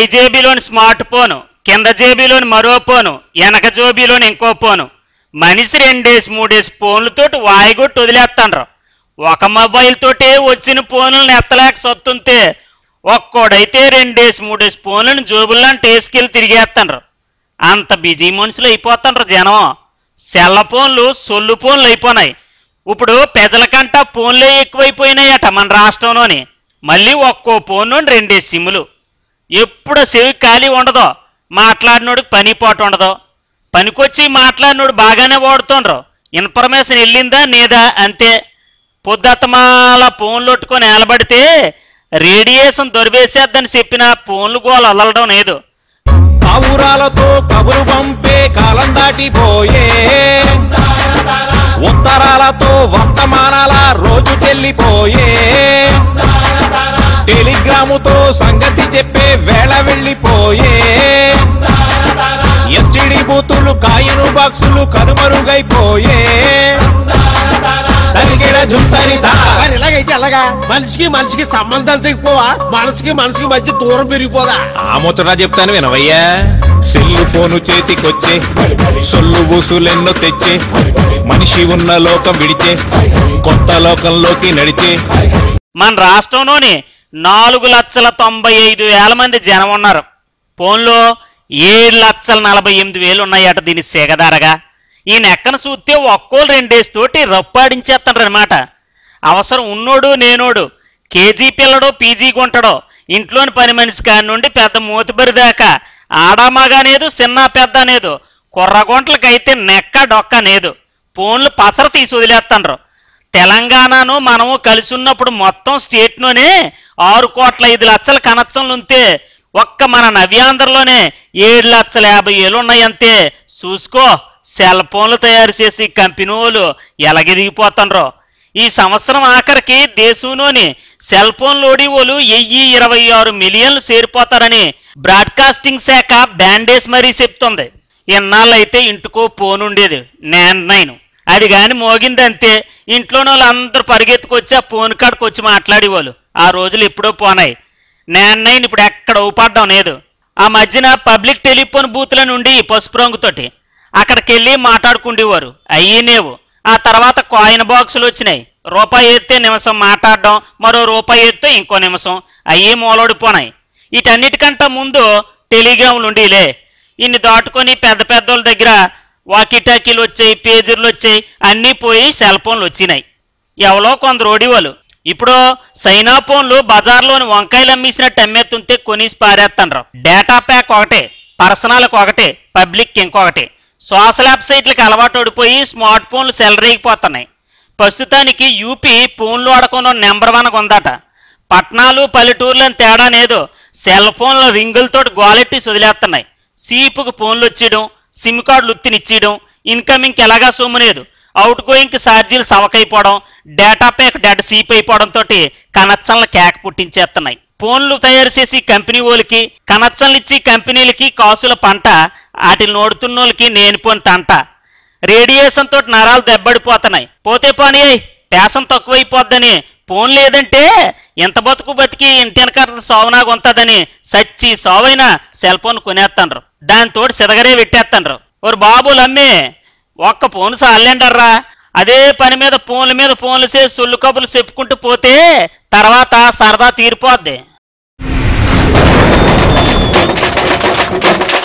పై జేబీలోని smart phone కింద జేబీలోని మరో phone వెనక జోబీలోని ఇంకో ఫోను మనిషి రెండేసి మూడేసి ఫోన్లతోటి వాయిగొట్టి వదిలేస్తాండ్రు ఒక మొబైల్ తోటే వచ్చిన ఫోన్లను ఎత్తలేక సొత్తుంటే ఒక్కోడైతే రెండేసి మూడేసి ఫోన్లను జోబుల్లాంటి వేసుకెళ్ళి తిరిగేస్తాండ్రు అంత బిజీ మనుషులు అయిపోతాండ్రు జనం సెల్ల ఫోన్లు సొల్లు ఫోన్లు అయిపోయినాయి ఇప్పుడు పెజలకంట ఫోన్లే ఎక్కువైపోయినాయట మన రాష్ట్రంలోని మళ్ళీ ఒక్కో ఫోన్ నుండి రెండేసి సిమ్ములు ఎప్పుడు చెవి ఖాళీ ఉండదో మాట్లాడినోడికి పని పోటు ఉండదు పనికొచ్చి మాట్లాడినోడు బాగానే వాడుతుండ్రు ఇన్ఫర్మేషన్ వెళ్ళిందా నేదా అంతే పొద్దుతమాల ఫోన్లు కొట్టుకొని నిలబడితే రేడియేషన్ దొరివేసేద్దని చెప్పిన ఫోన్లు గోలు అల్లడం లేదు పావురాలతో కబురు పంపే కాలం దాటిపోయే ఉత్తరాలతో వర్తమానాల రోజు చెల్లిపోయే టెలిగ్రాముతో సంగతి చెప్పే వేళ వెళ్ళిపోయే ఎస్టిడి బూతులు కాయను బాక్సులు కనుమరుగైపోయే తరిగిన జుంతరితా మరి ఇలాగైతే ఎలాగా మనిషికి మనిషికి సంబంధాలు తెగిపోవా మనసుకి మనసుకి మధ్య దూరం పెరిగిపోదా ఆ ముచ్చట చెప్తాను వినవయ్యా సెల్లు ఫోను చేతికొచ్చే సొల్లు ఊసులెన్నో తెచ్చే మనిషి ఉన్న లోకం విడిచే కొత్త లోకంలోకి నడిచే మన రాష్ట్రంలోని నాలుగు లక్షల తొంభై ఐదు వేల మంది జనం ఉన్నారు ఫోన్లో ఏడు లక్షల నలభై ఎనిమిది వేలు ఉన్నాయట దీని సెగదారగా ఈ నెక్కను చూస్తే ఒక్కోలు రెండేసి తోటి రప్పాడించేస్తాడనమాట అవసరం ఉన్నోడు నేనోడు కేజీ పిల్లడో పీజీ గుంటడో ఇంట్లోని పని మనిషి కాని నుండి పెద్ద మూతిబరి దాకా ఆడామగానేదు చిన్న పెద్ద అనేది కుర్రగుంట్లకైతే నెక్క డొక్క నేదు ఫోన్లు పసర తీసి వదిలేస్తాండ్రు తెలంగాణను మనము కలిసి ఉన్నప్పుడు మొత్తం స్టేట్లోనే ఆరు కోట్ల ఐదు లక్షల కనెక్షన్లు ఉంటే ఒక్క మన నవ్యాంధ్రలోనే ఏడు లక్షల యాభై ఏళ్ళు ఉన్నాయంతే చూసుకో సెల్ ఫోన్లు తయారు చేసి కంపెనీ వాళ్ళు ఎలగెదిగిపోతుండ్రో ఈ సంవత్సరం ఆఖరికి దేశంలోని సెల్ ఫోన్ లోడి వాళ్ళు వెయ్యి ఇరవై ఆరు మిలియన్లు చేరిపోతారని బ్రాడ్కాస్టింగ్ శాఖ బ్యాండేజ్ మరీ చెప్తుంది ఇన్నాళ్ళైతే ఇంటికో ఫోన్ ఉండేది నేను నైన్ అది గాని మోగిందంతే ఇంట్లోని వాళ్ళందరూ పరిగెత్తుకొచ్చి ఆ ఫోన్ కాడికి వచ్చి మాట్లాడేవాళ్ళు ఆ రోజులు ఎప్పుడో పోనాయి నేను నైన్ ఇప్పుడు ఎక్కడ ఊపడ్డం లేదు ఆ మధ్యన పబ్లిక్ టెలిఫోన్ బూత్ల నుండి పసుపు రంగుతోటి అక్కడికెళ్ళి మాట్లాడుకుండేవారు అయ్యేనేవు ఆ తర్వాత కాయిన్ బాక్సులు వచ్చినాయి రూపాయి ఎత్తే నిమిషం మాట్లాడడం మరో రూపాయి ఎత్తే ఇంకో నిమిషం అయ్యే మూలోడిపోనాయి వీటన్నిటికంటే ముందు టెలిగ్రాములు ఉండేలే ఇన్ని దాటుకొని పెద్ద పెద్దోళ్ళ దగ్గర వాకీటాకీలు వచ్చాయి పేజర్లు వచ్చాయి అన్నీ పోయి సెల్ ఫోన్లు వచ్చినాయి ఎవరో కొందరు ఓడివాళ్ళు ఇప్పుడు సైనా ఫోన్లు బజార్లోని వంకాయలు అమ్మేసినట్టు అమ్మేస్తుంటే కొనేసి పారేస్తాండ్రు డేటా ప్యాక్ ఒకటే పర్సనల్కి ఒకటే పబ్లిక్ ఇంకొకటి సోషల్ వెబ్సైట్లకు అలవాటు ఓడిపోయి స్మార్ట్ ఫోన్లు సెలరేగిపోతున్నాయి ప్రస్తుతానికి యూపీ ఫోన్లు ఆడకుండా నెంబర్ వన్ ఉందట పట్టణాలు పల్లెటూర్లని తేడా లేదు సెల్ ఫోన్ల రింగులతోటి గోలెట్టి వదిలేస్తున్నాయి సీపుకు ఫోన్లు వచ్చేయడం సిమ్ కార్డులు ఉత్తినిచ్చేయడం ఇన్కమింగ్కి ఎలాగా సొమ్ములేదు అవుట్ గోయింగ్కి ఛార్జీలు సవకైపోవడం డేటా ప్యాక్ డెడ్ సీప్ అయిపోవడంతో కనెక్షన్ల కేక పుట్టించేస్తున్నాయి ఫోన్లు తయారు చేసి కంపెనీ వాళ్ళకి కనెక్షన్లు ఇచ్చి కంపెనీలకి కాసుల పంట వాటిని నోడుతున్నోళ్ళకి నేను పోని తంట రేడియేషన్ తోటి నరాలు దెబ్బడిపోతున్నాయి పోతే పోనీ పేసం తక్కువైపోద్దని ఫోన్ లేదంటే ఎంత బతుకు బతికి ఇంటెనక సోవనాగా ఉంటుందని సచ్చి సోవైనా సెల్ ఫోన్ కొనేస్తాండ్రు దానితోటి సిదగరే పెట్టేస్తాండ్రు ఓరు బాబులు అమ్మే ఒక్క ఫోన్ సాలేండర్రా అదే పని మీద ఫోన్ల మీద ఫోన్లు చేసి సొల్లు కబుర్లు చెప్పుకుంటూ పోతే తర్వాత సరదా తీరిపోద్ది